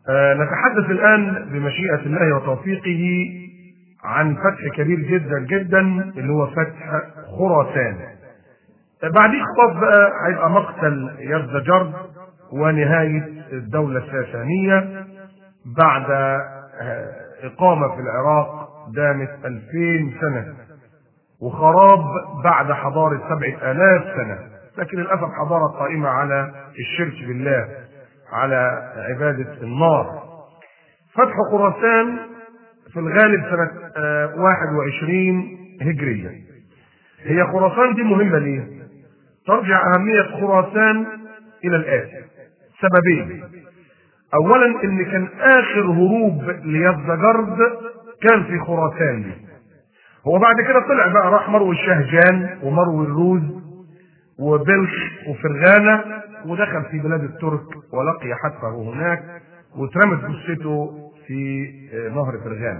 آه نتحدث الآن بمشيئة الله وتوفيقه عن فتح كبير جدا جدا اللي هو فتح خراسان بعديه خطاب بقى هيبقى مقتل يزدجرد ونهاية الدولة الساسانية بعد إقامة في العراق دامت ألفين سنة وخراب بعد حضارة سبعة آلاف سنة لكن للأسف حضارة قائمة على الشرك بالله على عبادة النار فتح خراسان في الغالب سنة 21 هجرية هي خراسان دي مهمة ليه؟ ترجع أهمية خراسان إلى الآتي سببين أولا إن كان آخر هروب ليزدجرد كان في خراسان دي هو بعد كده طلع بقى راح مروي الشهجان ومروي الروز وبلخ وفرغانة ودخل في بلاد الترك ولقي حتفه هناك واترمت جثته في نهر فرغانة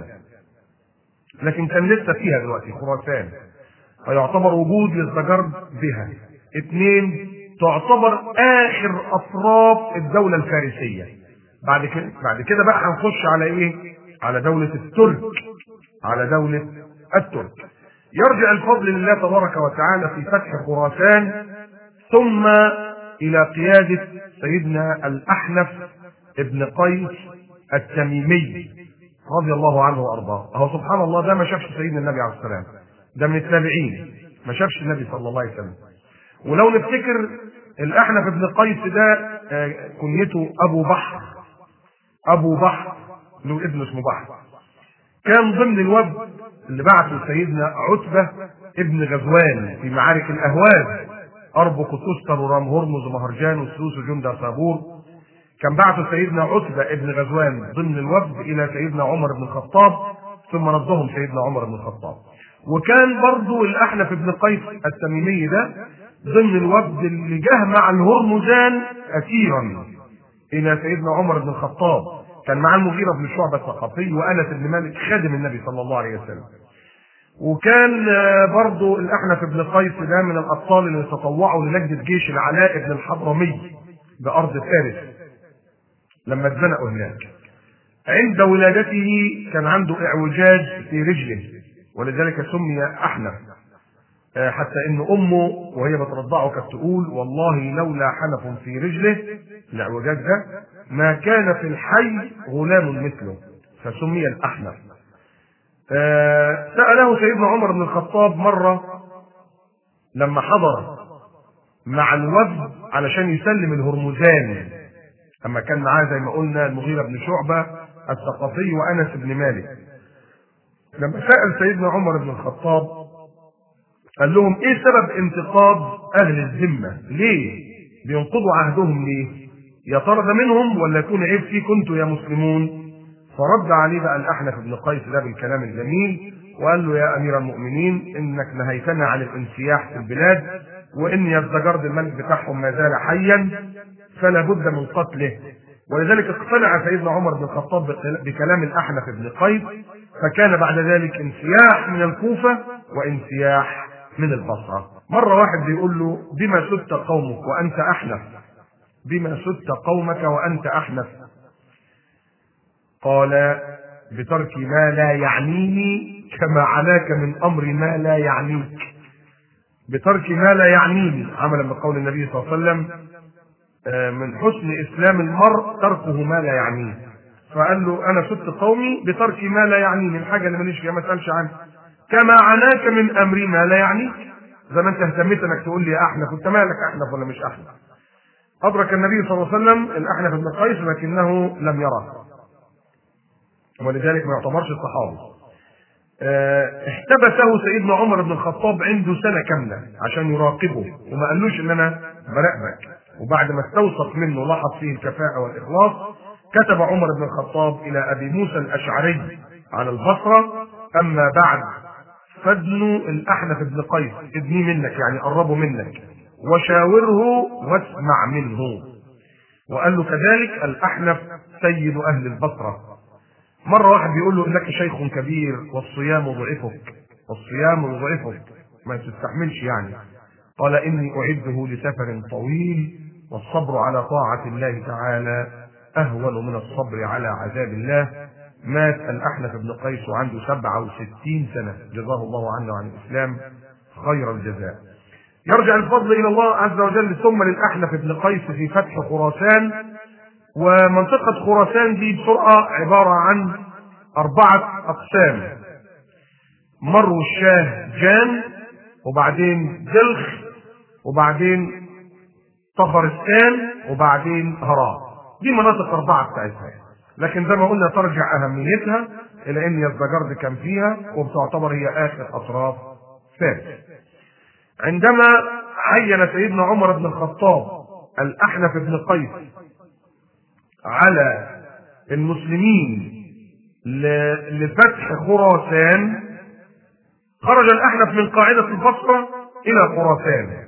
لكن كان لسه فيها دلوقتي خراسان فيعتبر وجود يزدجرد بها اثنين تعتبر اخر اطراف الدولة الفارسية بعد كده بعد كده بقى هنخش على ايه؟ على دولة الترك على دولة الترك يرجع الفضل لله تبارك وتعالى في فتح خراسان ثم الى قيادة سيدنا الاحنف ابن قيس التميمي رضي الله عنه وارضاه اهو سبحان الله ده ما شافش سيدنا النبي عليه السلام ده من التابعين ما شافش النبي صلى الله عليه وسلم ولو نفتكر الاحنف ابن قيس ده كنيته ابو بحر ابو بحر له ابن اسمه بحر كان ضمن الوفد اللي بعثه سيدنا عتبه ابن غزوان في معارك الاهواز اربك وتستر ورام هرمز ومهرجان وسلوس وجندة صابور كان بعثه سيدنا عتبه ابن غزوان ضمن الوفد الى سيدنا عمر بن الخطاب ثم ردهم سيدنا عمر بن الخطاب وكان برضو الاحنف بن قيس التميمي ده ضمن الوفد اللي جه مع الهرمزان اسيرا الى سيدنا عمر بن الخطاب كان معاه المغيره بن شعبه الثقفي وانس بن مالك خادم النبي صلى الله عليه وسلم وكان برضو الاحنف بن قيس ده من الابطال اللي تطوعوا للجنه جيش العلاء بن الحضرمي بارض فارس لما اتزنقوا هناك عند ولادته كان عنده اعوجاج في رجله ولذلك سمي احنف حتى ان امه وهي بترضعه كانت تقول والله لولا حنف في رجله الاعوجاج ده ما كان في الحي غلام مثله فسمي الاحنف ساله سيدنا عمر بن الخطاب مره لما حضر مع الوفد علشان يسلم الهرمزان اما كان معاه زي ما قلنا المغيره بن شعبه الثقفي وانس بن مالك لما سال سيدنا عمر بن الخطاب قال لهم ايه سبب انتقاد اهل الذمه ليه بينقضوا عهدهم ليه يا ترى ده منهم ولا يكون عيب فيكم انتوا يا مسلمون فرد عليه بقى الاحنف بن قيس ده بالكلام الجميل وقال له يا امير المؤمنين انك نهيتنا عن الانسياح في البلاد وان يزدجرد الملك بتاعهم ما زال حيا فلا بد من قتله ولذلك اقتنع سيدنا عمر بن الخطاب بكلام الاحنف بن قيس فكان بعد ذلك انسياح من الكوفه وانسياح من البصره مره واحد بيقول له بما سدت قومك وانت احنف بما سدت قومك وانت احنف قال بترك ما لا يعنيني كما عناك من امر ما لا يعنيك بترك ما لا يعنيني عملا بقول النبي صلى الله عليه وسلم من حسن اسلام المرء تركه ما لا يعنيه فقال له انا سدت قومي بترك ما لا يعنيني الحاجه اللي ماليش فيها ما اسالش عنها كما عناك من امري ما لا يعنيك زي ما انت اهتميت انك تقول لي احنف انت مالك احنف ولا مش احنف ادرك النبي صلى الله عليه وسلم الاحنف بن قيس لكنه لم يره ولذلك ما يعتبرش الصحابي احتبسه سيدنا عمر بن الخطاب عنده سنه كامله عشان يراقبه وما قالوش ان انا براقبك وبعد ما استوثق منه لاحظ فيه الكفاءه والاخلاص كتب عمر بن الخطاب الى ابي موسى الاشعري على البصره اما بعد فادنوا الاحنف بن قيس ادنيه منك يعني قربه منك وشاوره واسمع منه وقال له كذلك الاحنف سيد اهل البصره مره واحد بيقول له انك شيخ كبير والصيام ضعفك والصيام يضعفك ما تستحملش يعني قال اني اعده لسفر طويل والصبر على طاعه الله تعالى أهون من الصبر على عذاب الله مات الأحنف بن قيس وعنده 67 سنة جزاه الله عنا وعن الإسلام خير الجزاء يرجع الفضل إلى الله عز وجل ثم للأحنف بن قيس في فتح خراسان ومنطقة خراسان دي بسرعة عبارة عن أربعة أقسام مروا الشاه جان وبعدين دلخ وبعدين طفرستان وبعدين هراء دي مناطق أربعة بتاعتها لكن زي ما قلنا ترجع أهميتها إلى أن يزدجرد كان فيها وبتعتبر هي آخر أطراف فارس عندما عين سيدنا عمر بن الخطاب الأحنف بن قيس على المسلمين لفتح خراسان خرج الأحنف من قاعدة البصرة إلى خراسان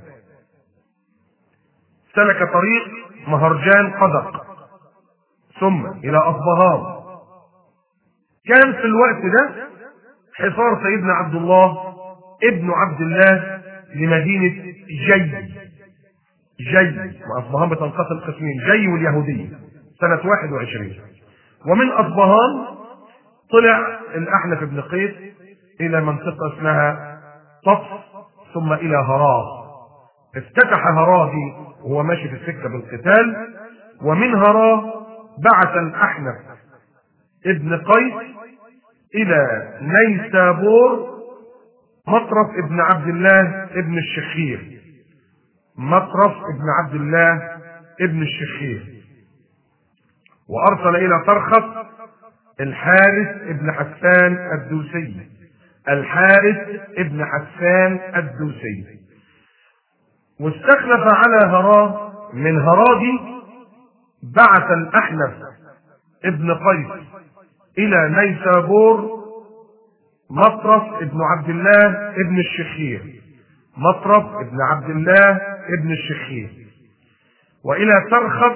سلك طريق مهرجان قدق ثم إلى أصبهان كان في الوقت ده حصار سيدنا عبد الله ابن عبد الله لمدينة جي جي وأصبهان بتنقسم قسمين جي واليهودية سنة 21 ومن أصبهان طلع الأحنف بن قيس إلى منطقة اسمها طف ثم إلى هراه افتتح هراه وهو ماشي في السكة بالقتال ومن هراه بعث الأحنف ابن قيس إلى نيسابور مطرف ابن عبد الله ابن الشخير مطرف ابن عبد الله ابن الشخير وأرسل إلى طرخف الحارث ابن حسان الدوسي الحارث ابن حسان الدوسي واستخلف على هراه من هرادي بعث الأحنف ابن قيس إلى نيسابور مطرف ابن عبد الله ابن الشخير مطرف ابن عبد الله ابن الشخير وإلى ترخف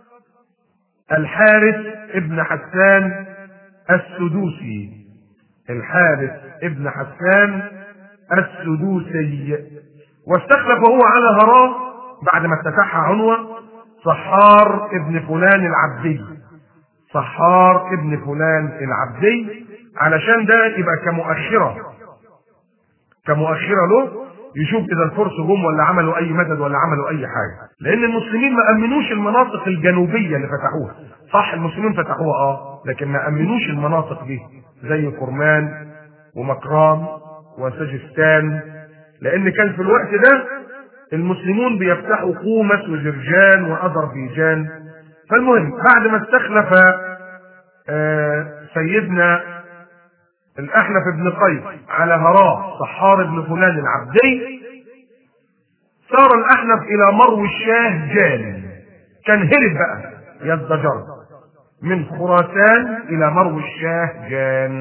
الحارث ابن حسان السدوسي الحارث ابن حسان السدوسي واستخلف هو على هراه بعد ما افتتحها عنوة صحار ابن فلان العبدي صحار ابن فلان العبدي علشان ده يبقى كمؤشرة كمؤشرة له يشوف اذا الفرس جم ولا عملوا اي مدد ولا عملوا اي حاجه لان المسلمين ما امنوش المناطق الجنوبيه اللي فتحوها صح المسلمين فتحوها اه لكن ما امنوش المناطق دي زي كرمان ومكران وسجستان لان كان في الوقت ده المسلمون بيفتحوا قومس وجرجان واذربيجان فالمهم بعد ما استخلف آه سيدنا الأحنف بن قيس على هراه صحار بن فلان العبدي صار الأحنف إلى مرو الشاه جان كان هرب بقى يزدجر من خراسان إلى مرو الشاه جان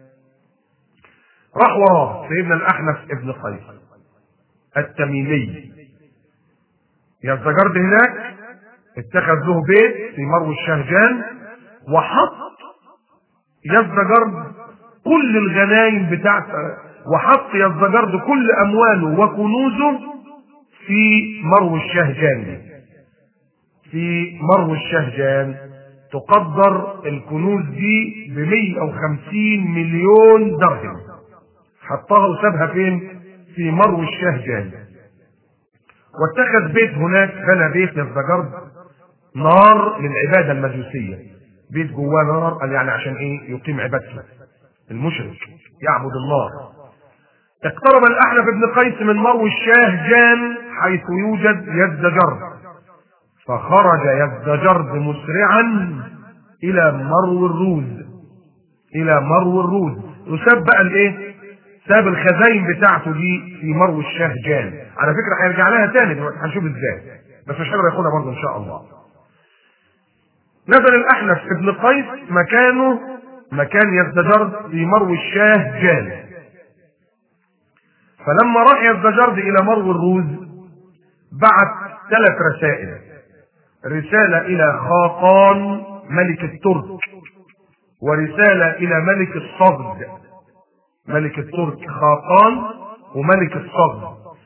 راح وراه سيدنا الأحنف بن قيس التميمي يزدجرد هناك اتخذ له بيت في مرو الشهجان وحط يزدجرد كل الغنايم بتاعته وحط يزدجرد كل امواله وكنوزه في مرو الشهجان دي في مرو الشهجان تقدر الكنوز دي ب 150 مليون درهم حطها وسابها فين؟ في مرو الشهجان واتخذ بيت هناك بنى بيت يزدجرد نار للعباده المجوسيه بيت جواه نار قال يعني عشان ايه؟ يقيم عبادته المشرك يعبد الله اقترب الأحنف بن قيس من مرو الشاه جان حيث يوجد يزدجرد فخرج يزدجرد مسرعا إلى مرو الروز إلى مرو الروز وساب بقى الإيه؟ ساب الخزاين بتاعته دي في مرو الشاه جان على فكرة هيرجع لها تاني دلوقتي هنشوف ازاي بس مش هيقدر ياخدها برضه إن شاء الله نزل الأحنف ابن قيس مكانه مكان يزدجرد في مرو الشاه جان فلما راح يزدجرد الى مرو الروز بعت ثلاث رسائل رسالة الى خاقان ملك الترك ورسالة الى ملك الصفد ملك الترك خاقان وملك الصفد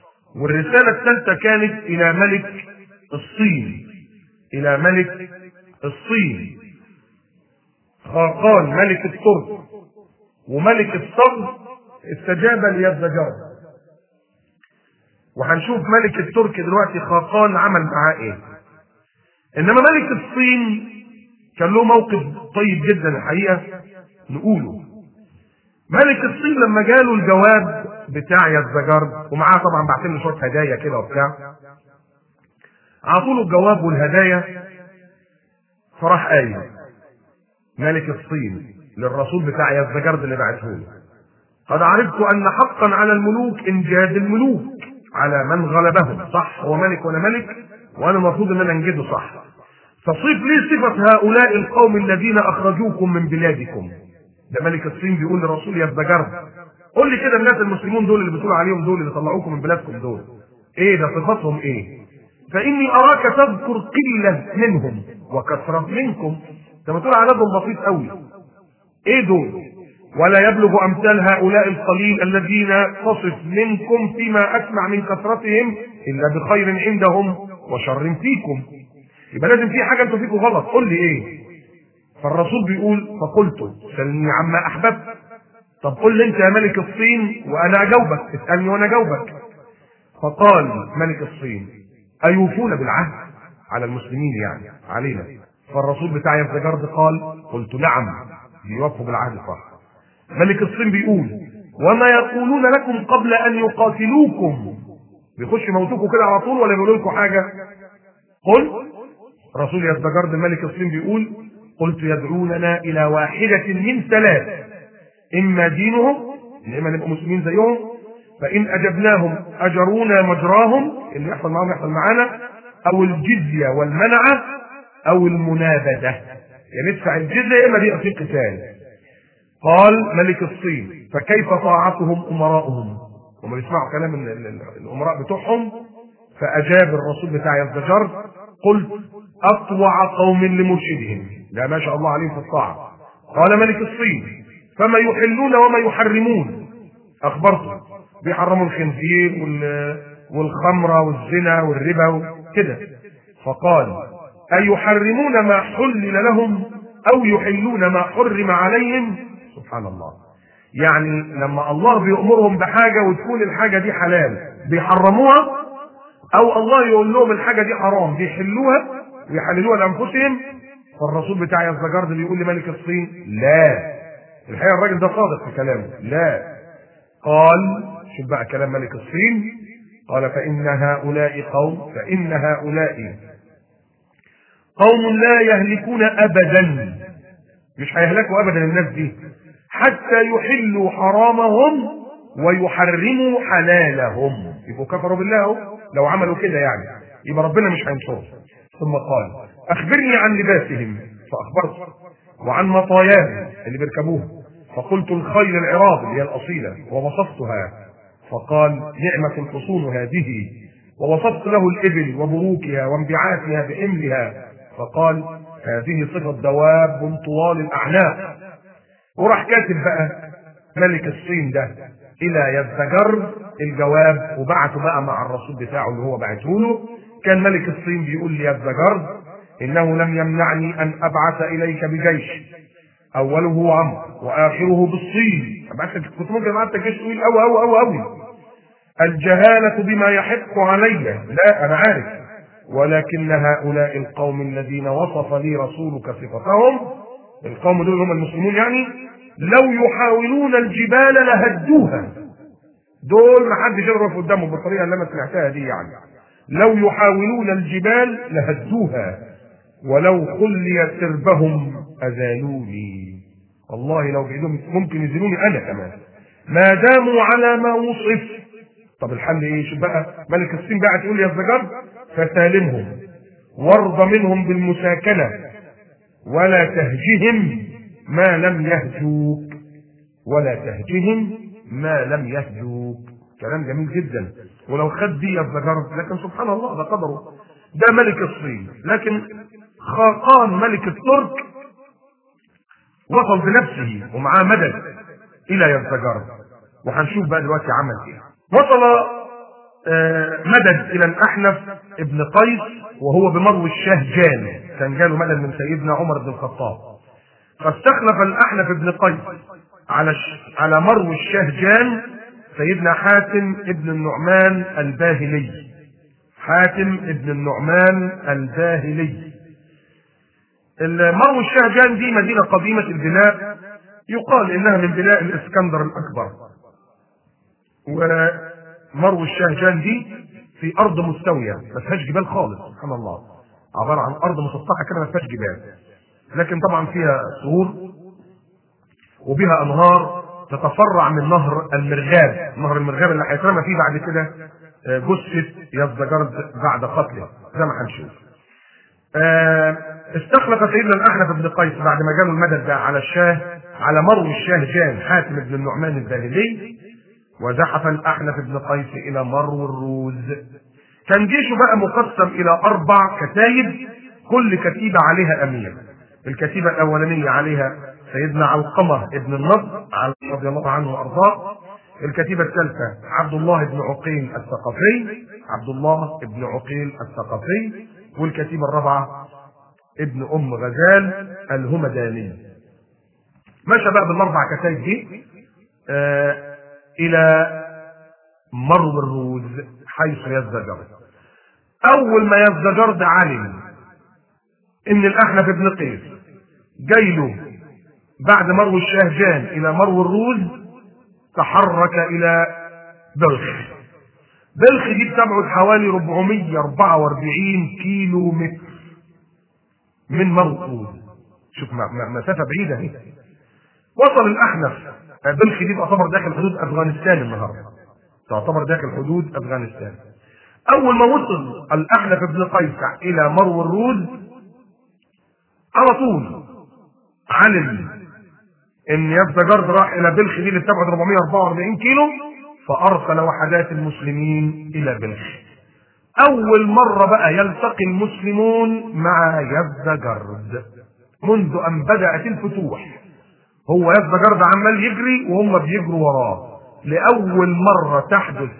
والرسالة الثالثة كانت الى ملك الصين الى ملك الصين خاقان ملك الترك وملك الصبر استجاب ليزدجر وهنشوف ملك الترك دلوقتي خاقان عمل معاه ايه انما ملك الصين كان له موقف طيب جدا الحقيقه نقوله ملك الصين لما جاله الجواب بتاع يزدجر ومعاه طبعا بعتين له شويه هدايا كده وبتاع عطوا له الجواب والهدايا فراح قايل ملك الصين للرسول بتاع يزدجرد اللي بعته له قد عرفت ان حقا على الملوك انجاز الملوك على من غلبهم صح هو ملك وانا ملك وانا المفروض ان انا انجده صح فصف لي صفة هؤلاء القوم الذين اخرجوكم من بلادكم ده ملك الصين بيقول للرسول يزدجرد قول لي كده الناس المسلمون دول اللي بتقول عليهم دول اللي طلعوكم من بلادكم دول ايه ده صفاتهم ايه فاني اراك تذكر قله منهم وكثره منكم انت بتقول عددهم بسيط قوي ايه دول ولا يبلغ امثال هؤلاء القليل الذين تصف منكم فيما اسمع من كثرتهم الا بخير عندهم وشر فيكم يبقى لازم في حاجه انتوا فيكم غلط قول لي ايه فالرسول بيقول فقلت سلني عما احببت طب قل لي انت يا ملك الصين وانا اجاوبك اسالني وانا اجاوبك فقال ملك الصين ايوفون بالعهد على المسلمين يعني علينا فالرسول بتاع يزدجرد قال قلت نعم بيوفوا بالعهد صح ملك الصين بيقول وما يقولون لكم قبل ان يقاتلوكم بيخش موتوكم كده على طول ولا بيقولوا لكم حاجه قل رسول يزدجرد ملك الصين بيقول قلت يدعوننا الى واحده من ثلاث اما دينهم اما نبقى مسلمين زيهم فان اجبناهم اجرونا مجراهم اللي يحصل معاهم يحصل معانا او الجزيه والمنعه او المنابذه يعني ندفع الجزيه اما دي في قتال قال ملك الصين فكيف طاعتهم امراؤهم هم بيسمعوا كلام ال- ال- الامراء بتوعهم فاجاب الرسول بتاع يزدجر قلت اطوع قوم لمرشدهم لا ما شاء الله عليهم في الطاعه قال ملك الصين فما يحلون وما يحرمون اخبرته بيحرموا الخنزير وال- والخمره والزنا والربا وكده فقال أيحرمون ما حلل لهم أو يحلون ما حرم عليهم سبحان الله يعني لما الله بيأمرهم بحاجة وتكون الحاجة دي حلال بيحرموها أو الله يقول لهم الحاجة دي حرام بيحلوها ويحللوها لأنفسهم فالرسول بتاع يزدجرد بيقول لملك الصين لا الحقيقة الراجل ده صادق في كلامه لا قال شوف بقى كلام ملك الصين قال فإن هؤلاء قوم فإن هؤلاء قوم لا يهلكون ابدا مش هيهلكوا ابدا الناس دي حتى يحلوا حرامهم ويحرموا حلالهم يبقوا كفروا بالله أهو، لو عملوا كده يعني يبقى ربنا مش هينصرهم ثم قال اخبرني عن لباسهم فاخبرت وعن مطاياهم اللي بيركبوها فقلت الخيل العراض اللي هي الاصيله ووصفتها فقال نعمه الحصون هذه ووصفت له الإبل وبروكها وانبعاثها بحملها فقال هذه صفة دواب طوال الأعناق وراح كاتب بقى ملك الصين ده إلى يزدجر الجواب وبعته بقى مع الرسول بتاعه اللي هو بعته له كان ملك الصين بيقول ليزدجر إنه لم يمنعني أن أبعث إليك بجيش أوله عمرو وآخره بالصين أبعث كنت ممكن أبعث جيش طويل أوي أوي أوي أوي الجهالة بما يحق علي لا أنا عارف ولكن هؤلاء القوم الذين وصف لي رسولك صفتهم القوم دول هم المسلمون يعني لو يحاولون الجبال لهدوها دول ما حدش يعرف قدامهم بالطريقه اللي انا سمعتها دي يعني لو يحاولون الجبال لهدوها ولو خلي سربهم ازالوني والله لو بايدهم ممكن يزيلوني انا كمان ما داموا على ما وصف طب الحل ايه شوف بقى ملك الصين بقى تقول يا الزجر فسالمهم وارض منهم بالمساكنه ولا تهجهم ما لم يهجوك ولا تهجهم ما لم يهجوك كلام جميل جدا ولو خد دي الزجر لكن سبحان الله ده قدره ده ملك الصين لكن خاقان ملك الترك وصل بنفسه ومعاه مدد الى يزدجر وهنشوف بقى دلوقتي عمل ايه وصل آه، مدد الى الاحنف ابن قيس وهو بمرو الشهجان كان جاله مدد من سيدنا عمر بن الخطاب فاستخلف الأحنف بن قيس على ش... على مرو الشهجان سيدنا حاتم ابن النعمان الباهلي حاتم ابن النعمان الباهلي مرو الشهجان دي مدينة قديمة البناء يقال إنها من بناء الإسكندر الأكبر ومرو الشهجان دي في أرض مستوية ما فيهاش جبال خالص سبحان الله عبارة عن أرض مسطحة كده ما فيهاش جبال لكن طبعا فيها صخور وبها أنهار تتفرع من نهر المرغاب نهر المرغاب اللي هيترمى فيه بعد كده جثة يزدجرد بعد قتله زي ما هنشوف استخلف سيدنا الأحنف بن قيس بعد ما جاله المدد ده على الشاه على مرو الشاه جان حاتم بن النعمان الباهلي وزحف الأحنف بن قيس إلى مرو الروز كان جيشه بقى مقسم إلى أربع كتايب كل كتيبة عليها أمير الكتيبة الأولانية عليها سيدنا علقمة ابن النضر رضي الله عنه وأرضاه الكتيبة الثالثة عبد الله بن عقيل الثقفي عبد الله بن عقيل الثقفي والكتيبة الرابعة ابن أم غزال الهمداني مشى بقى بالأربع كتايب دي آه إلى مرو الروز حيث يزدجر أول ما يزدجر ده علم إن الأحنف بن قيس جاي له بعد مرو الشهجان إلى مرو الروز تحرك إلى بلخ بلخ دي بتبعد حوالي 444 كيلو متر من مرو الروز شوف مسافة بعيدة اهي وصل الأحنف بلخ دي تعتبر داخل حدود أفغانستان النهاردة تعتبر داخل حدود أفغانستان أول ما وصل الأحنف بن قيس إلى مرو الروز على طول علم ان يزدجرد راح الى بلخ دي اللي بتبعد 444 كيلو فارسل وحدات المسلمين الى بلخ اول مره بقى يلتقي المسلمون مع يزدجرد منذ ان بدات الفتوح هو يزدجرد عمال يجري وهم بيجروا وراه لاول مره تحدث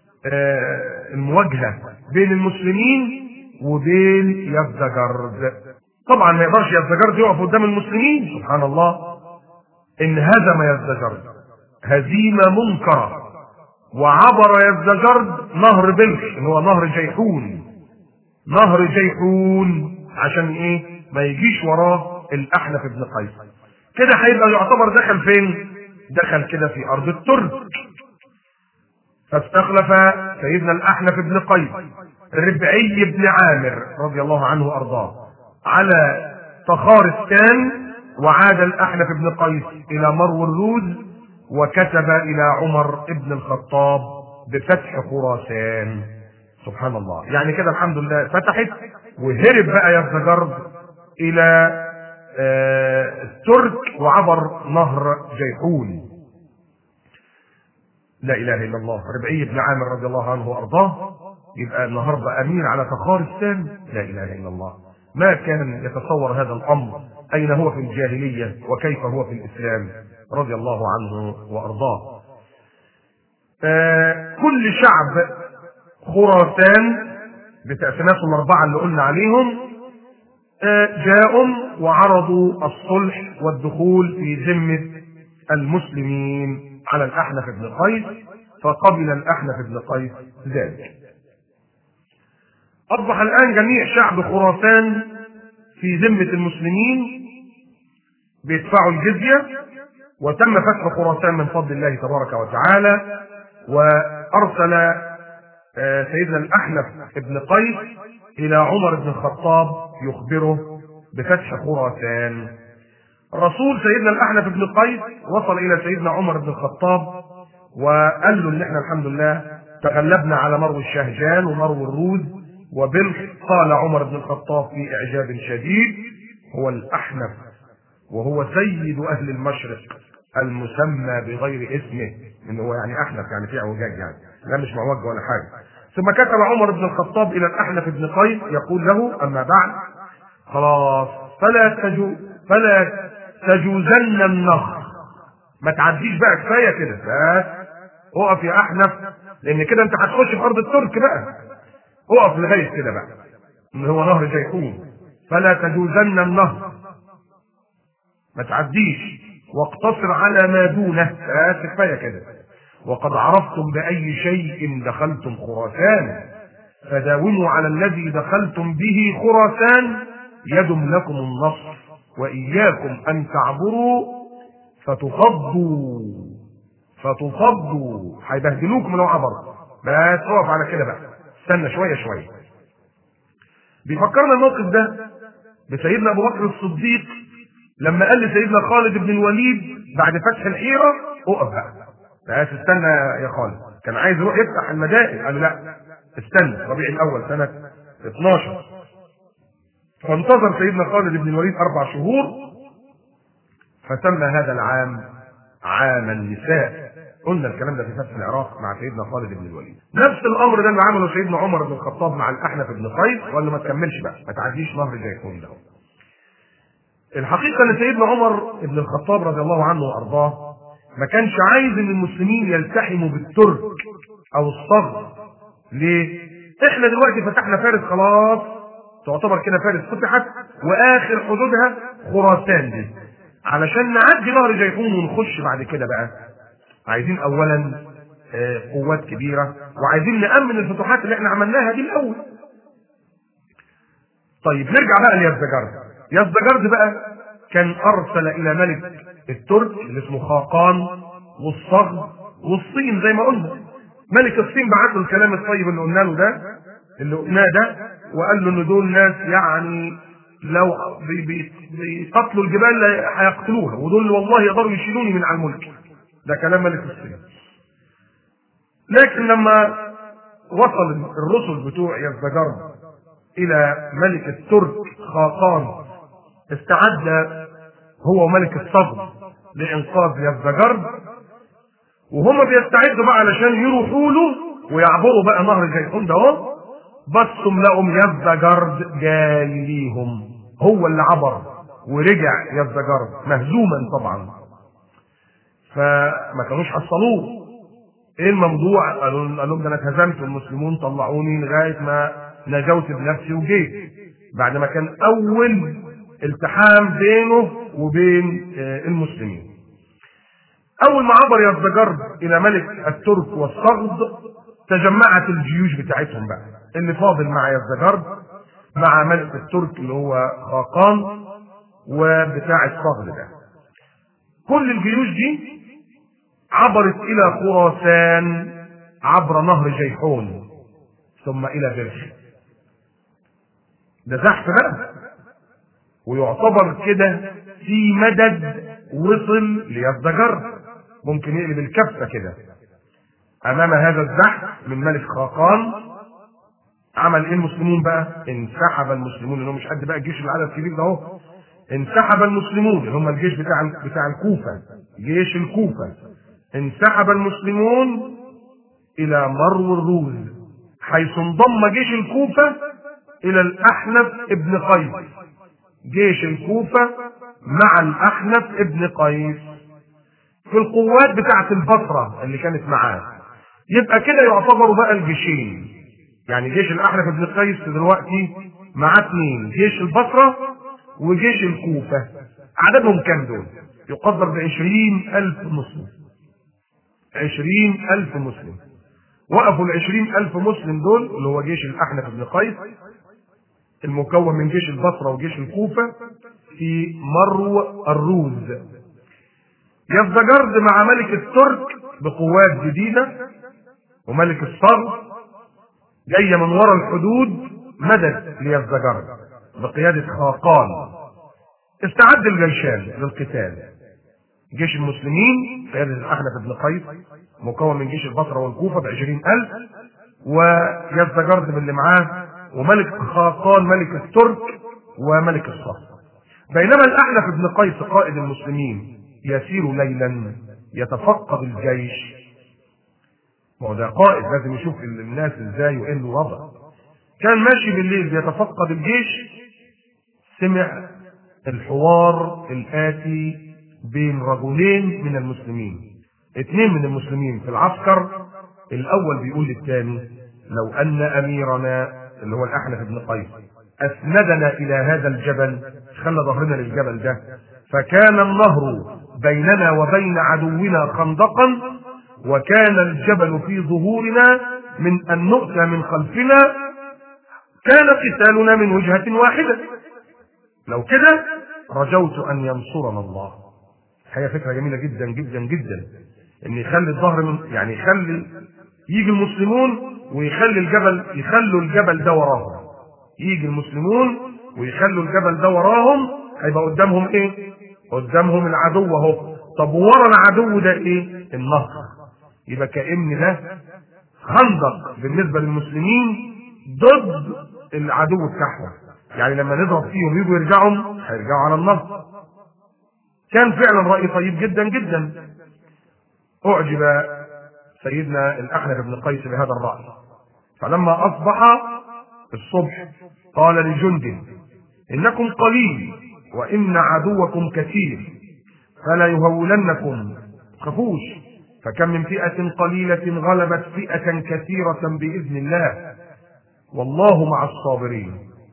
المواجهه بين المسلمين وبين يزدجرد طبعا ما يقدرش يزدجرد يقف قدام المسلمين سبحان الله ان هزم يزدجرد هزيمه منكره وعبر يزدجرد نهر بلخ اللي هو نهر جيحون نهر جيحون عشان ايه ما يجيش وراه الاحنف بن قيس كده هيبقى يعتبر دخل فين دخل كده في ارض الترك فاستخلف سيدنا الاحنف بن قيس ربعي بن عامر رضي الله عنه وارضاه على طخارستان وعاد الأحنف بن قيس إلى مرو الروز وكتب إلى عمر بن الخطاب بفتح خراسان سبحان الله يعني كده الحمد لله فتحت وهرب بقى يزدجرد إلى آه الترك وعبر نهر جيحون لا إله إلا الله ربعي بن عامر رضي الله عنه وأرضاه يبقى النهارده أمير على تخارستان لا إله إلا الله ما كان يتصور هذا الأمر أين هو في الجاهلية وكيف هو في الإسلام رضي الله عنه وأرضاه آه كل شعب خراسان بتقسيماته الأربعة اللي قلنا عليهم آه جاءوا وعرضوا الصلح والدخول في ذمة المسلمين على الأحنف بن قيس فقبل الأحنف بن قيس ذلك أصبح الآن جميع شعب خراسان في ذمة المسلمين بيدفعوا الجزية وتم فتح خراسان من فضل الله تبارك وتعالى وأرسل سيدنا الأحنف بن قيس إلى عمر بن الخطاب يخبره بفتح خراسان رسول سيدنا الأحنف بن قيس وصل إلى سيدنا عمر بن الخطاب وقال له إن إحنا الحمد لله تغلبنا على مرو الشهجان ومرو الروز وبلخ قال عمر بن الخطاب في إعجاب شديد هو الأحنف وهو سيد أهل المشرق المسمى بغير اسمه إن هو يعني أحنف يعني في اعوجاج يعني لا مش معوج ولا حاجة ثم كتب عمر بن الخطاب إلى الأحنف بن قيس يقول له أما بعد خلاص فلا تجو فلا تجوزن النهر ما تعديش بقى كفاية كده بس اقف يا أحنف لأن كده أنت هتخش في أرض الترك بقى اقف لغاية كده بقى اللي هو نهر جيحون فلا تجوزن النهر ما تعديش واقتصر على ما دونه آه كفايه كده وقد عرفتم بأي شيء دخلتم خراسان فداوموا على الذي دخلتم به خراسان يدم لكم النصر وإياكم أن تعبروا فتفضوا فتفضوا هيبهدلوكم لو عبروا بس اقف على كده بقى استنى شويه شويه بيفكرنا الموقف ده بسيدنا ابو بكر الصديق لما قال لسيدنا خالد بن الوليد بعد فتح الحيره اقف بقى بس استنى يا خالد كان عايز يروح يفتح المدائن قال له لا استنى ربيع الاول سنه 12 فانتظر سيدنا خالد بن الوليد اربع شهور فسمى هذا العام عام النساء قلنا الكلام ده في فتح العراق مع سيدنا خالد بن الوليد نفس الامر ده اللي عمله سيدنا عمر بن الخطاب مع الاحنف بن قيس ولا ما تكملش بقى ما تعديش نهر جيكون ده الحقيقه ان سيدنا عمر بن الخطاب رضي الله عنه وارضاه ما كانش عايز ان المسلمين يلتحموا بالترك او الصغر ليه احنا دلوقتي فتحنا فارس خلاص تعتبر كده فارس فتحت واخر حدودها خراسان دي علشان نعدي نهر جيحون ونخش بعد كده بقى عايزين اولا آه، قوات كبيره وعايزين نامن الفتوحات اللي احنا عملناها دي الاول طيب نرجع بقى ليزدجرد يزدجرد بقى كان ارسل الى ملك الترك اللي اسمه خاقان والصغر والصين زي ما قلنا ملك الصين بعت له الكلام الطيب اللي قلنا له ده اللي قلناه ده وقال له ان دول ناس يعني لو بي- بي- بيقتلوا الجبال لا هيقتلوها ودول والله يقدروا يشيلوني من على الملك ده كلام ملك الصين لكن لما وصل الرسل بتوع يزدجرد الى ملك الترك خاقان استعد هو وملك الصبر لانقاذ يزدجرد وهم بيستعدوا بقى علشان يروحوا له ويعبروا بقى نهر جيحون ده اهو بصوا لقوا يزدجرد جاي ليهم هو اللي عبر ورجع يزدجرد مهزوما طبعا فما كانوش حصلوه ايه الموضوع قالوا قال لهم ده انا اتهزمت والمسلمون طلعوني لغايه ما نجوت بنفسي وجيت بعد ما كان اول التحام بينه وبين آه، المسلمين اول ما عبر يزدجرد الى ملك الترك والصغد تجمعت الجيوش بتاعتهم بقى اللي فاضل مع يزدجرد مع ملك الترك اللي هو خاقان وبتاع الصغد ده كل الجيوش دي عبرت الى خراسان عبر نهر جيحون ثم الى بلخ ده زحف بقى ويعتبر كده في مدد وصل ليزدجر ممكن يقلب الكفه كده امام هذا الزحف من ملك خاقان عمل ايه المسلمون بقى انسحب المسلمون اللي هم مش قد بقى الجيش العدد الكبير ده اهو انسحب المسلمون اللي هم الجيش بتاع بتاع الكوفه جيش الكوفه انسحب المسلمون الى مرو الروز حيث انضم جيش الكوفه الى الاحنف ابن قيس جيش الكوفه مع الاحنف ابن قيس في القوات بتاعه البصره اللي كانت معاه يبقى كده يعتبروا بقى الجيشين يعني جيش الاحنف ابن قيس دلوقتي معاه اثنين جيش البصره وجيش الكوفه عددهم كام دول يقدر بعشرين ألف مسلم عشرين ألف مسلم وقفوا العشرين ألف مسلم دول اللي هو جيش الأحنف بن قيس المكون من جيش البصرة وجيش الكوفة في مرو الروز يزدجرد مع ملك الترك بقوات جديدة وملك الصغر جاية من وراء الحدود مدد ليزدجرد بقيادة خاقان استعد الجيشان للقتال جيش المسلمين قيادة الأحنف بن قيس مكون من جيش البصرة والكوفة بعشرين ألف ويزدجرد باللي معاه وملك خاقان ملك الترك وملك الصخر بينما الأحنف بن قيس قائد المسلمين يسير ليلا يتفقد الجيش ما هو ده قائد لازم يشوف الناس ازاي وايه الوضع كان ماشي بالليل بيتفقد الجيش سمع الحوار الآتي بين رجلين من المسلمين اثنين من المسلمين في العسكر الأول بيقول للثاني لو أن أميرنا اللي هو الأحنف بن قيس أسندنا إلى هذا الجبل خلى ظهرنا للجبل ده فكان النهر بيننا وبين عدونا خندقا وكان الجبل في ظهورنا من أن نؤتى من خلفنا كان قتالنا من وجهة واحدة لو كده رجوت أن ينصرنا الله هي فكرة جميلة جدا جدا جدا ان يخلي الظهر من يعني يخلي يجي المسلمون ويخلي الجبل يخلوا الجبل ده وراهم يجي المسلمون ويخلوا الجبل ده وراهم هيبقى قدامهم ايه قدامهم العدو اهو طب ورا العدو ده ايه النهر يبقى كأن ده خندق بالنسبة للمسلمين ضد العدو بتاعهم يعني لما نضرب فيهم يجوا يرجعوا هيرجعوا على النهر كان فعلا رأي طيب جدا جدا أعجب سيدنا الأحنف بن قيس بهذا الرأي فلما أصبح الصبح قال لجند إنكم قليل وإن عدوكم كثير فلا يهولنكم خفوش فكم من فئة قليلة غلبت فئة كثيرة بإذن الله والله مع الصابرين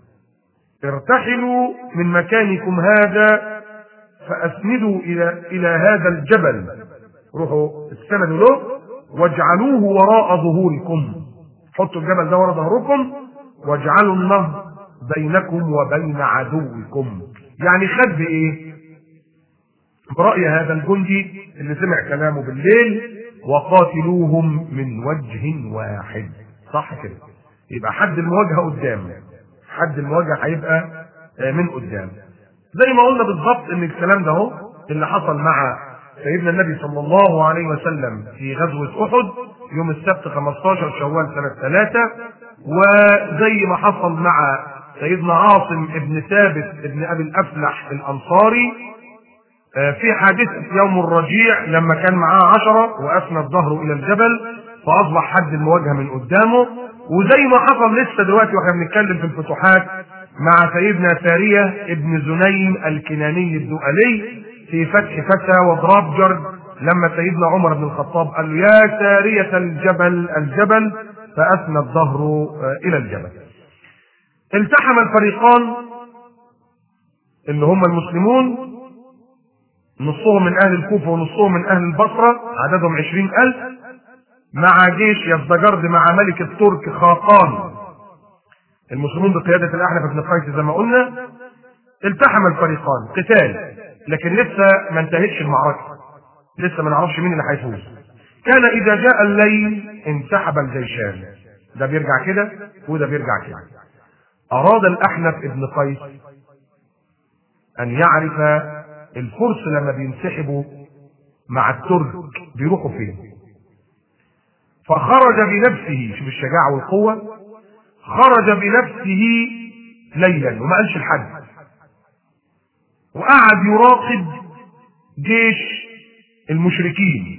ارتحلوا من مكانكم هذا فأسندوا إلى إلى هذا الجبل روحوا استندوا له واجعلوه وراء ظهوركم حطوا الجبل ده وراء ظهركم واجعلوا النهر بينكم وبين عدوكم يعني خد بايه برأي هذا الجندي اللي سمع كلامه بالليل وقاتلوهم من وجه واحد صح كده يبقى حد المواجهه قدام حد المواجهه هيبقى من قدام زي ما قلنا بالظبط ان الكلام ده اهو اللي حصل مع سيدنا النبي صلى الله عليه وسلم في غزوة أحد يوم السبت 15 شوال سنة 3 وزي ما حصل مع سيدنا عاصم ابن ثابت ابن أبي الأفلح الأنصاري في حادثة يوم الرجيع لما كان معاه عشرة وأسند ظهره إلى الجبل فأصبح حد المواجهة من قدامه وزي ما حصل لسه دلوقتي واحنا بنتكلم في الفتوحات مع سيدنا سارية ابن زنيم الكناني الدؤلي في فتح فتى وضراب جرد لما سيدنا عمر بن الخطاب قال له يا سارية الجبل الجبل فأسند ظهره إلى الجبل التحم الفريقان اللي هم المسلمون نصهم من أهل الكوفة ونصهم من أهل البصرة عددهم عشرين ألف مع جيش يزدجرد مع ملك الترك خاقان المسلمون بقيادة الأحنف بن قيس زي ما قلنا التحم الفريقان قتال لكن لسه ما انتهتش المعركة لسه ما نعرفش مين اللي هيفوز كان إذا جاء الليل انسحب الجيشان ده بيرجع كده وده بيرجع كده أراد الأحنف ابن قيس أن يعرف الفرس لما بينسحبوا مع الترك بيروحوا فين فخرج بنفسه شوف الشجاعة والقوة خرج بنفسه ليلا وما قالش لحد وقعد يراقب جيش المشركين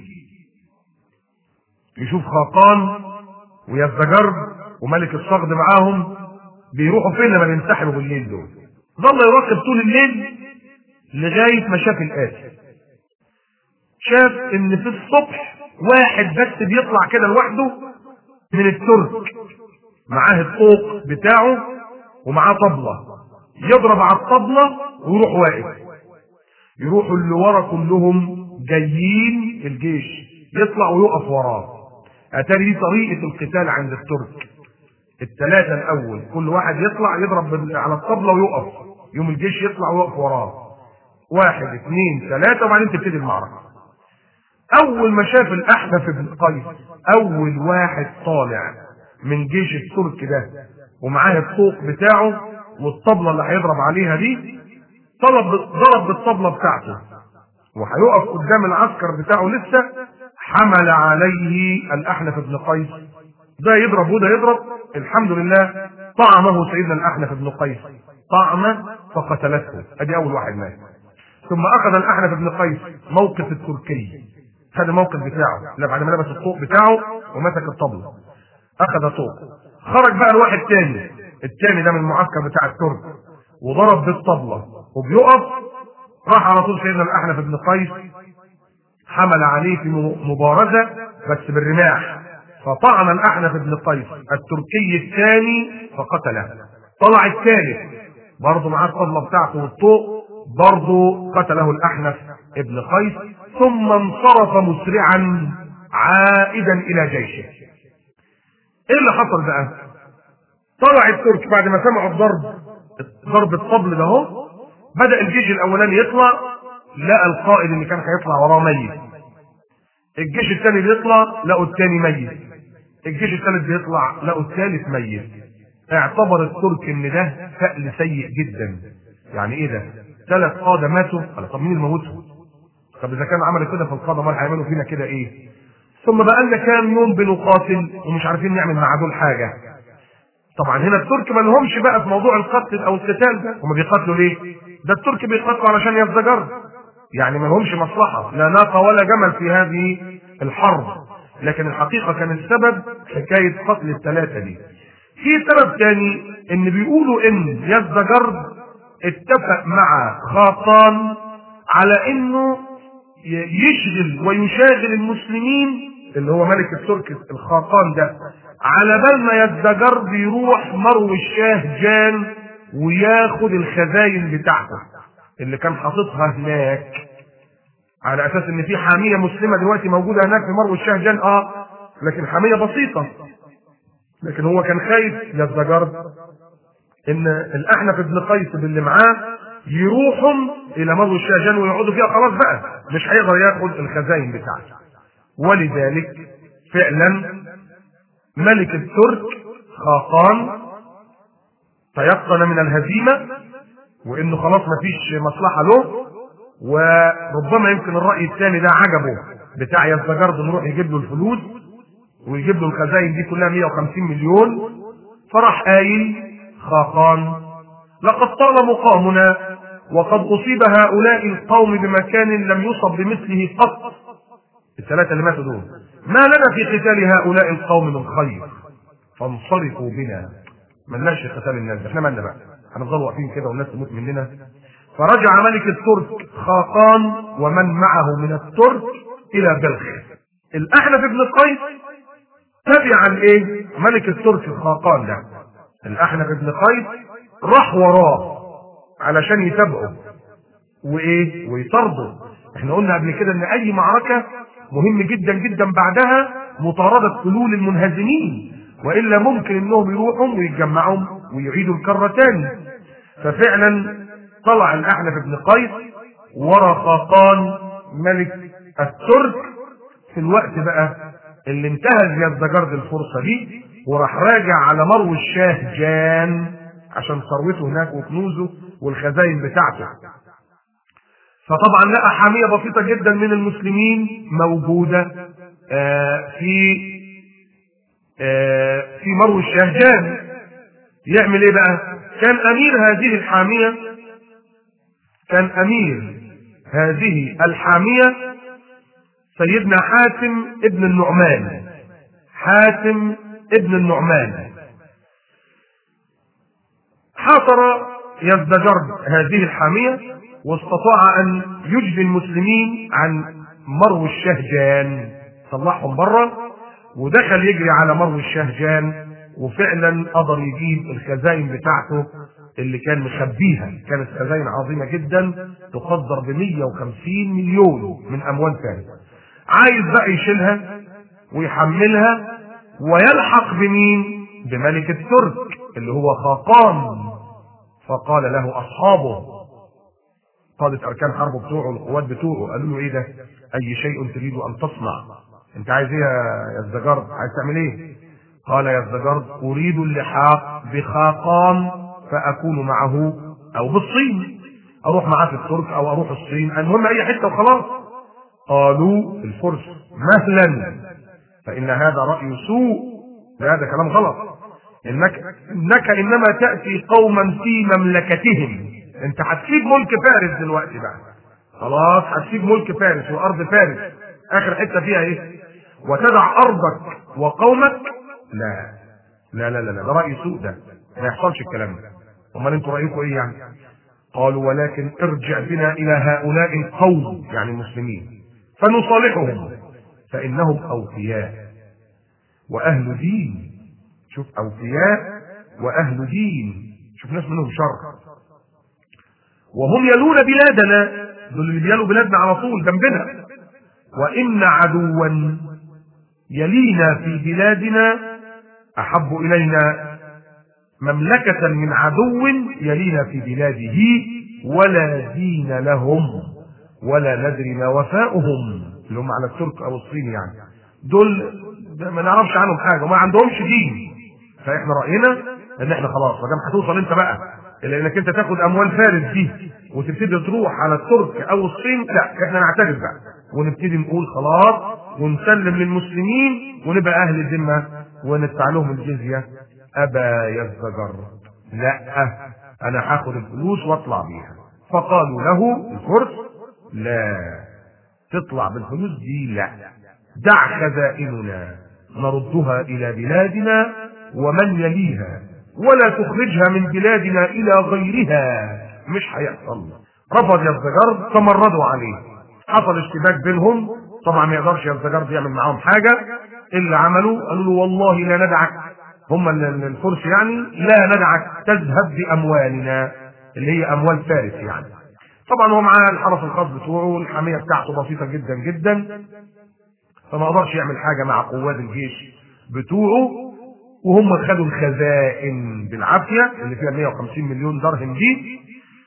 يشوف خاقان ويزدجر وملك الصغد معاهم بيروحوا فين لما بينسحبوا بالليل دول ظل يراقب طول الليل لغايه ما شاف الاتي شاف ان في الصبح واحد بس بيطلع كده لوحده من الترك معاه الطوق بتاعه ومعاه طبلة يضرب على الطبلة ويروح واقف يروحوا اللي ورا كلهم جايين الجيش يطلع ويقف وراه اتاري دي طريقة القتال عند الترك الثلاثة الأول كل واحد يطلع يضرب على الطبلة ويقف يوم الجيش يطلع ويقف وراه واحد اثنين ثلاثة وبعدين تبتدي المعركة أول ما شاف الأحنف بن قيس أول واحد طالع من جيش الترك ده ومعاه الطوق بتاعه والطبلة اللي هيضرب عليها دي طلب ضرب بالطبلة بتاعته وهيقف قدام العسكر بتاعه لسه حمل عليه الأحنف بن قيس ده يضرب وده يضرب الحمد لله طعمه سيدنا الأحنف بن قيس طعم فقتلته ادي أول واحد مات ثم أخذ الأحنف بن قيس موقف التركي خد الموقف بتاعه لا بعد ما لبس الطوق بتاعه ومسك الطبلة أخذ طوق خرج بقى الواحد تاني التاني ده من المعسكر بتاع الترك وضرب بالطبلة وبيقف راح على طول سيدنا الأحنف بن قيس حمل عليه في مبارزة بس بالرماح فطعن الأحنف بن قيس التركي الثاني فقتله طلع الثالث برضه معاه الطبلة بتاعته والطوق برضه قتله الأحنف ابن قيس ثم انصرف مسرعا عائدا إلى جيشه ايه اللي حصل بقى طلع الترك بعد ما سمعوا الضرب ضرب الطبل ده اهو بدا الجيش الاولاني يطلع لقى القائد اللي كان هيطلع وراه ميت الجيش الثاني بيطلع لقوا الثاني ميت الجيش الثالث بيطلع لقوا الثالث ميت اعتبر الترك ان ده فأل سيء جدا يعني ايه ده ثلاث قاده ماتوا قال طب مين اللي موتهم طب اذا كان عملوا كده في القاده امال هيعملوا فينا كده ايه ثم بقى لنا كام يوم بنقاتل ومش عارفين نعمل مع دول حاجه طبعا هنا الترك ما لهمش بقى في موضوع القتل او القتال ده هم بيقاتلوا ليه ده الترك بيقاتلوا علشان يزدجر يعني ما لهمش مصلحه لا ناقه ولا جمل في هذه الحرب لكن الحقيقه كان السبب حكايه قتل الثلاثه دي في سبب تاني ان بيقولوا ان يزدجرد اتفق مع خاقان على انه يشغل ويشاغل المسلمين اللي هو ملك الترك الخاقان ده على بال ما يزدجرد يروح مرو الشاه جان وياخد الخزاين بتاعته اللي كان حاططها هناك على اساس ان في حاميه مسلمه دلوقتي موجوده هناك في مرو الشاه جان اه لكن حاميه بسيطه لكن هو كان خايف يزدجرد ان الاحنف بن قيس اللي معاه يروحوا الى مرو الشاجان ويقعدوا فيها خلاص بقى مش هيقدر ياخد الخزاين بتاعته ولذلك فعلا ملك الترك خاقان تيقن من الهزيمه وانه خلاص مفيش مصلحه له وربما يمكن الراي الثاني ده عجبه بتاع يزدجرد نروح يجيب له الفلوس ويجيب له الخزاين دي كلها 150 مليون فراح قايل خاقان لقد طال مقامنا وقد أصيب هؤلاء القوم بمكان لم يصب بمثله قط الثلاثة اللي ماتوا دول ما لنا في قتال هؤلاء القوم من خير فانصرفوا بنا ملناش في قتال الناس احنا مالنا بقى هنفضل واقفين كده والناس تموت مننا فرجع ملك الترك خاقان ومن معه من الترك الى بلخ الاحنف بن قيس تبعا ايه ملك الترك خاقان ده الاحنف بن قيس راح وراه علشان يتابعه وايه ويطارده احنا قلنا قبل كده ان اي معركه مهم جدا جدا بعدها مطارده فلول المنهزمين والا ممكن انهم يروحوا ويتجمعوا ويعيدوا الكره تاني ففعلا طلع الاحنف بن قيس ورا خاقان ملك الترك في الوقت بقى اللي انتهز يزدجرد الفرصه دي وراح راجع على مرو الشاه جان عشان ثروته هناك وكنوزه والخزاين بتاعته فطبعا لقى حاميه بسيطه جدا من المسلمين موجوده آه في آه في مرو الشهجان يعمل ايه بقى كان امير هذه الحاميه كان امير هذه الحاميه سيدنا حاتم ابن النعمان حاتم ابن النعمان حاصر يزدجرد هذه الحامية واستطاع أن يجلي المسلمين عن مرو الشهجان طلعهم بره ودخل يجري على مرو الشهجان وفعلا قدر يجيب الخزاين بتاعته اللي كان مخبيها كانت خزاين عظيمة جدا تقدر ب 150 مليون من أموال فارس عايز بقى يشيلها ويحملها ويلحق بمين بملك الترك اللي هو خاقان فقال له اصحابه قادة اركان حرب بتوعه القوات بتوعه قالوا له ايه ده اي شيء تريد ان تصنع انت عايز ايه يا الزجرد عايز تعمل ايه قال يا الزجرد اريد اللحاق بخاقان فاكون معه او بالصين اروح معاه في الترك او اروح الصين المهم اي حته وخلاص قالوا الفرس مهلا فان هذا راي سوء هذا كلام غلط انك انك انما تاتي قوما في مملكتهم انت هتسيب ملك فارس دلوقتي بقى خلاص هتسيب ملك فارس وارض فارس اخر حته فيها ايه وتدع ارضك وقومك لا لا لا لا, لا. ده راي سوء ده ما يحصلش الكلام ده امال انتوا رايكم ايه يعني قالوا ولكن ارجع بنا الى هؤلاء القوم يعني المسلمين فنصالحهم فانهم اوفياء واهل دين شوف اوفياء واهل دين شفناش منهم شر وهم يلون بلادنا دول اللي بيلوا بلادنا على طول جنبنا وإن عدوا يلينا في بلادنا أحب إلينا مملكة من عدو يلينا في بلاده ولا دين لهم ولا ندري ما وفاؤهم اللي هم على الترك أو الصين يعني دول ما نعرفش عنهم حاجة وما عندهمش دين فإحنا رأينا إن إحنا خلاص ما دام هتوصل أنت بقى إلا إنك أنت تاخد أموال فارس دي وتبتدي تروح على الترك أو الصين لا إحنا نعترف بقى ونبتدي نقول خلاص ونسلم للمسلمين ونبقى أهل ذمة وندفع لهم الجزية أبا يزدجر لا أنا هاخد الفلوس وأطلع بيها فقالوا له الفرس لا تطلع بالفلوس دي لا دع خزائننا نردها إلى بلادنا ومن يليها ولا تخرجها من بلادنا إلى غيرها مش هيحصل رفض يزدجر فمردوا عليه حصل اشتباك بينهم طبعا ما يقدرش يزدجر يعمل معاهم حاجة اللي عملوا قالوا له والله لا ندعك هم الفرس يعني لا ندعك تذهب بأموالنا اللي هي أموال فارس يعني طبعا هو معاه الحرس الخاص بتوعه الحامية بتاعته بسيطة جدا جدا فما قدرش يعمل حاجة مع قوات الجيش بتوعه وهم خدوا الخزائن بالعافية اللي فيها 150 مليون درهم دي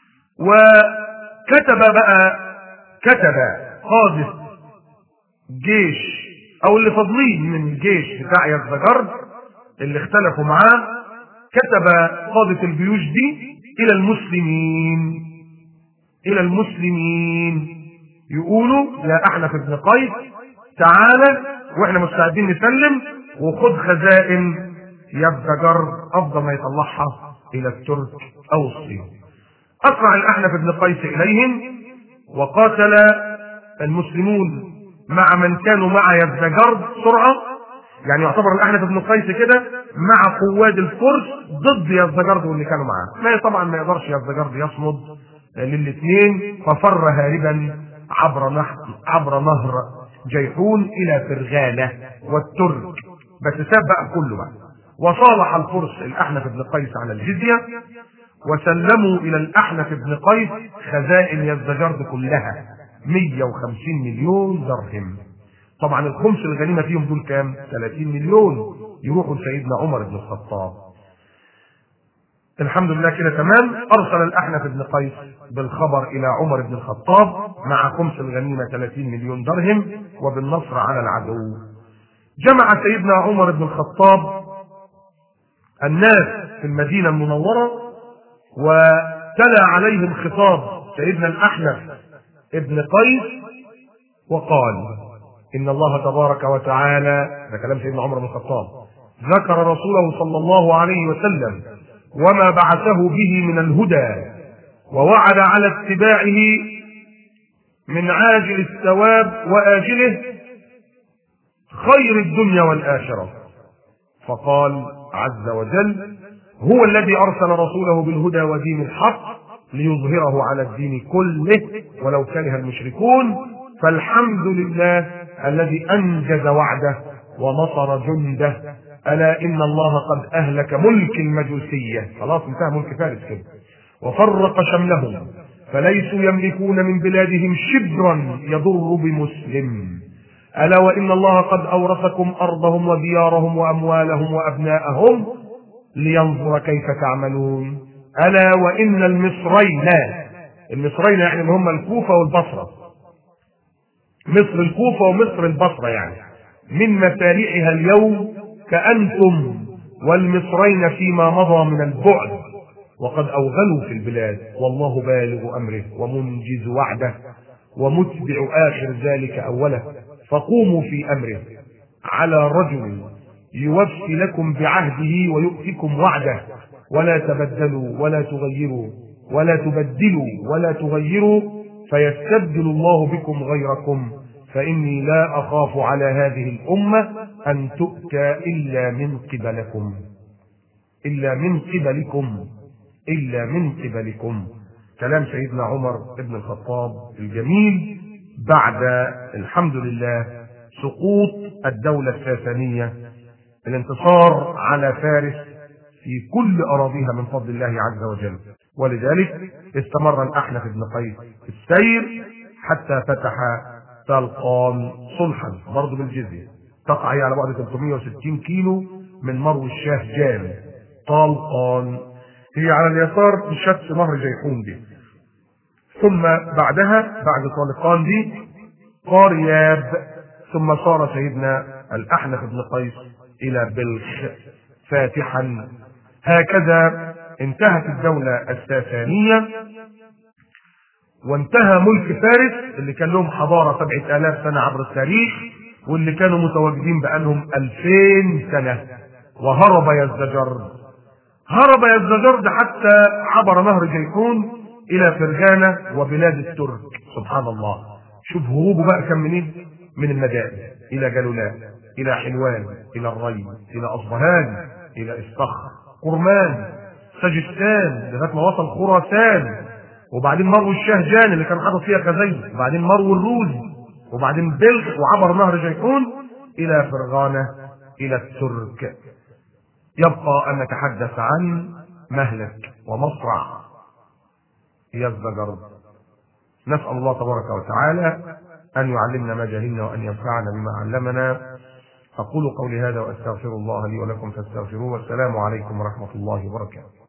وكتب بقى كتب قادة جيش او اللي فاضلين من الجيش بتاع يزدجرد اللي اختلفوا معاه كتب قادة الجيوش دي الى المسلمين الى المسلمين يقولوا يا احنف بن قيس تعالى واحنا مستعدين نسلم وخد خزائن يزدجر افضل ما يطلعها الى الترك او الصين اسرع الاحنف بن قيس اليهم وقاتل المسلمون مع من كانوا مع يزدجر بسرعه يعني يعتبر الاحنف بن قيس كده مع قواد الفرس ضد يزدجرد واللي كانوا معاه ما طبعا ما يقدرش يزدجرد يصمد للاثنين ففر هاربا عبر نهر عبر نهر جيحون الى فرغانه والترك بس ساب بقى كله بقى وصالح الفرس الاحنف بن قيس على الجزيه وسلموا الى الاحنف بن قيس خزائن يزدجرد كلها 150 مليون درهم طبعا الخمس الغنيمه فيهم دول كام 30 مليون يروحوا لسيدنا عمر بن الخطاب الحمد لله كده تمام ارسل الاحنف بن قيس بالخبر الى عمر بن الخطاب مع خمس الغنيمه 30 مليون درهم وبالنصر على العدو جمع سيدنا عمر بن الخطاب الناس في المدينه المنوره وتلا عليهم خطاب سيدنا الاحنف ابن قيس وقال ان الله تبارك وتعالى ده كلام سيدنا عمر بن الخطاب ذكر رسوله صلى الله عليه وسلم وما بعثه به من الهدى ووعد على اتباعه من عاجل الثواب واجله خير الدنيا والاخره فقال عز وجل هو الذي ارسل رسوله بالهدى ودين الحق ليظهره على الدين كله ولو كره المشركون فالحمد لله الذي انجز وعده ونصر جنده الا ان الله قد اهلك ملك المجوسيه خلاص انتهى ملك فارس كده وفرق شملهم فليسوا يملكون من بلادهم شبرا يضر بمسلم الا وان الله قد اورثكم ارضهم وديارهم واموالهم وابناءهم لينظر كيف تعملون الا وان المصرين المصرين يعني اللي هم الكوفه والبصره مصر الكوفه ومصر البصره يعني من مفاريعها اليوم كأنتم والمصرين فيما مضى من البعد وقد أوغلوا في البلاد والله بالغ أمره ومنجز وعده ومتبع آخر ذلك أوله فقوموا في أمره على رجل يوفي لكم بعهده ويؤتكم وعده ولا تبدلوا ولا تغيروا ولا تبدلوا ولا تغيروا فيستبدل الله بكم غيركم فإني لا أخاف على هذه الأمة أن تؤتى إلا من قبلكم إلا من قبلكم إلا من قبلكم كلام سيدنا عمر بن الخطاب الجميل بعد الحمد لله سقوط الدولة الساسانية الانتصار على فارس في كل أراضيها من فضل الله عز وجل ولذلك استمر الأحنف بن قيس في السير حتى فتح تلقان صلحا برضه بالجزية تقع هي على بعد 360 كيلو من مرو الشاه جان طلقان هي على اليسار في شط نهر جيحون دي ثم بعدها بعد طالقان دي قارياب ثم صار سيدنا الأحنف بن قيس إلى بلخ فاتحا هكذا انتهت الدولة الساسانية وانتهى ملك فارس اللي كان لهم حضارة سبعة آلاف سنة عبر التاريخ واللي كانوا متواجدين بقالهم ألفين سنة وهرب يزدجر هرب يزدجر حتى عبر نهر جيحون إلى فرغانة وبلاد الترك سبحان الله شوف هروبه بقى كان منين من المدائن إلى جلولاء إلى حلوان إلى الري إلى أصبهان إلى الصخر قرمان سجستان لغاية ما وصل خراسان وبعدين مرو الشهجان اللي كان حاطط فيها خزين وبعدين مرو الروز وبعدين بلخ وعبر نهر جيحون إلى فرغانة إلى الترك يبقى أن نتحدث عن مهلك ومصرع يزدجر نسأل الله تبارك وتعالى أن يعلمنا ما جهلنا وأن ينفعنا بما علمنا أقول قولي هذا وأستغفر الله لي ولكم فاستغفروه والسلام عليكم ورحمة الله وبركاته